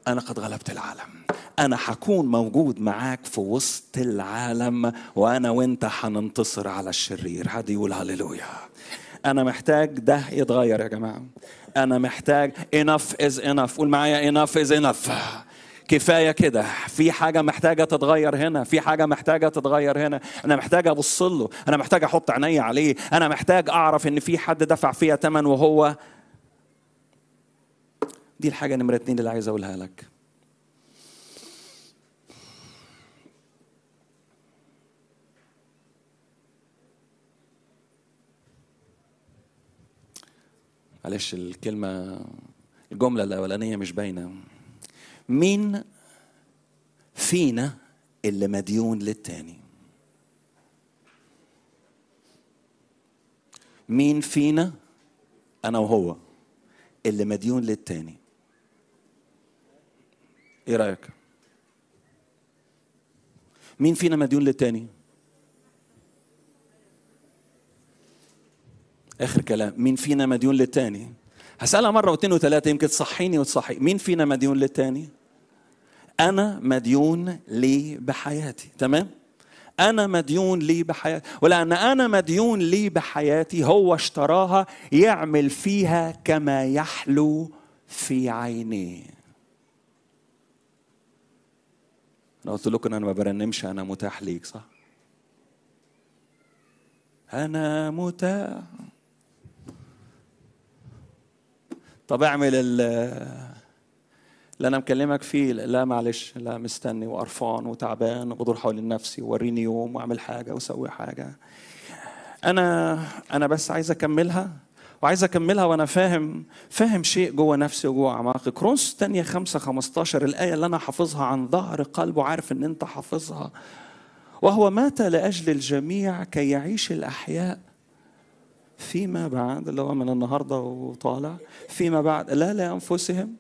انا قد غلبت العالم انا حكون موجود معاك في وسط العالم وانا وانت حننتصر على الشرير حد يقول هللويا انا محتاج ده يتغير يا جماعه انا محتاج enough is enough قول معايا enough is enough كفايه كده في حاجه محتاجه تتغير هنا في حاجه محتاجه تتغير هنا انا محتاج ابص له انا محتاج احط عيني عليه انا محتاج اعرف ان في حد دفع فيها ثمن وهو دي الحاجه نمره اتنين اللي عايز اقولها لك معلش الكلمه الجمله الاولانيه مش باينه مين فينا اللي مديون للتاني مين فينا انا وهو اللي مديون للتاني ايه رايك مين فينا مديون للتاني اخر كلام مين فينا مديون للتاني هسألها مرة واثنين وثلاثة يمكن تصحيني وتصحي مين فينا مديون للتاني أنا مديون لي بحياتي تمام أنا مديون لي بحياتي ولأن أنا مديون لي بحياتي هو اشتراها يعمل فيها كما يحلو في عينيه أنا قلت لكم أنا ما برنمش أنا متاح ليك صح؟ أنا متاح طب اعمل اللي انا مكلمك فيه لا معلش لا مستني وقرفان وتعبان وبدور حوالين نفسي ووريني يوم واعمل حاجه واسوي حاجه انا انا بس عايز اكملها وعايز اكملها وانا فاهم فاهم شيء جوه نفسي وجوه اعماقي كرونس تانية خمسة 15 الايه اللي انا حافظها عن ظهر قلب وعارف ان انت حافظها وهو مات لاجل الجميع كي يعيش الاحياء فيما بعد اللي هو من النهارده وطالع فيما بعد لا لانفسهم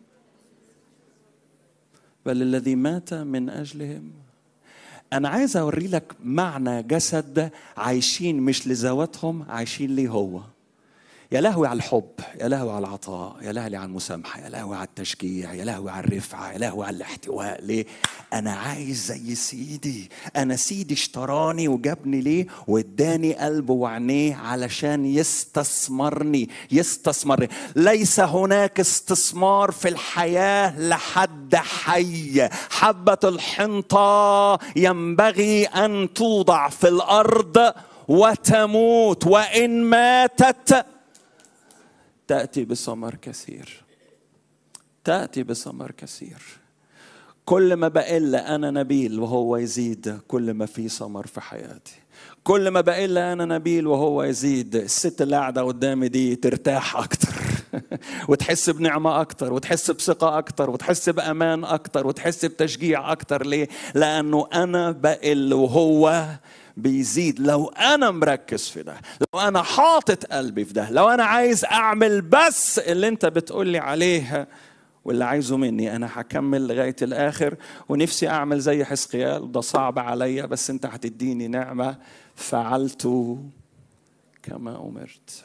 بل الذي مات من اجلهم انا عايز اوري لك معنى جسد عايشين مش لذواتهم عايشين ليه هو يا لهوي على الحب يا لهوي على العطاء يا لهوي على المسامحة يا لهوي على التشجيع يا لهوي على الرفعة يا لهوي على الاحتواء ليه أنا عايز زي سيدي أنا سيدي اشتراني وجابني ليه واداني قلبه وعينيه علشان يستثمرني يستثمرني ليس هناك استثمار في الحياة لحد حي حبة الحنطة ينبغي أن توضع في الأرض وتموت وإن ماتت تأتي بثمر كثير تأتي بثمر كثير كل ما بقل أنا نبيل وهو يزيد كل ما في ثمر في حياتي كل ما بقل أنا نبيل وهو يزيد الست اللي قاعدة قدامي دي ترتاح أكتر وتحس بنعمة أكتر وتحس بثقة أكتر وتحس بأمان أكتر وتحس بتشجيع أكتر ليه؟ لأنه أنا بقل وهو بيزيد لو انا مركز في ده لو انا حاطط قلبي في ده لو انا عايز اعمل بس اللي انت بتقول لي عليه واللي عايزه مني انا هكمل لغايه الاخر ونفسي اعمل زي حسقيال ده صعب عليا بس انت هتديني نعمه فعلت كما امرت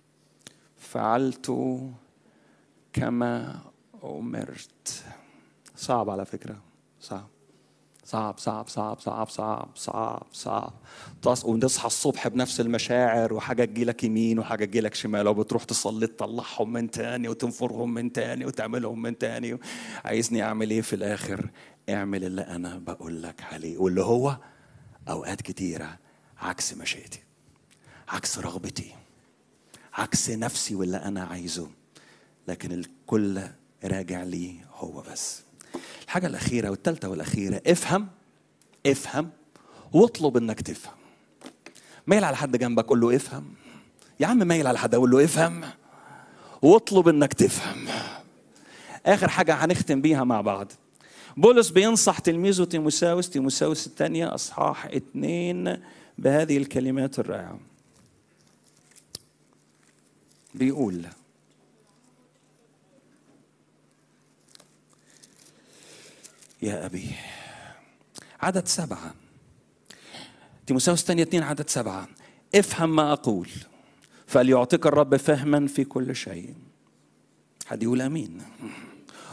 فعلت كما امرت صعب على فكره صعب صعب صعب صعب صعب صعب صعب صعب تص... ونصحى الصبح بنفس المشاعر وحاجه تجيلك يمين وحاجه تجيلك شمال وبتروح تصلي تطلعهم من تاني وتنفرهم من تاني وتعملهم من تاني عايزني اعمل ايه في الاخر اعمل اللي انا بقول لك عليه واللي هو اوقات كتيره عكس مشيئتي عكس رغبتي عكس نفسي واللي انا عايزه لكن الكل راجع لي هو بس الحاجة الأخيرة والثالثة والأخيرة افهم افهم واطلب إنك تفهم مايل على حد جنبك قول له افهم يا عم مايل على حد أقول له افهم واطلب إنك تفهم آخر حاجة هنختم بيها مع بعض بولس بينصح تلميذه تيموساوس تيموساوس الثانية أصحاح اتنين بهذه الكلمات الرائعة بيقول يا أبي عدد سبعة تيموساوس الثانية اثنين عدد سبعة افهم ما أقول فليعطيك الرب فهما في كل شيء حد يقول أمين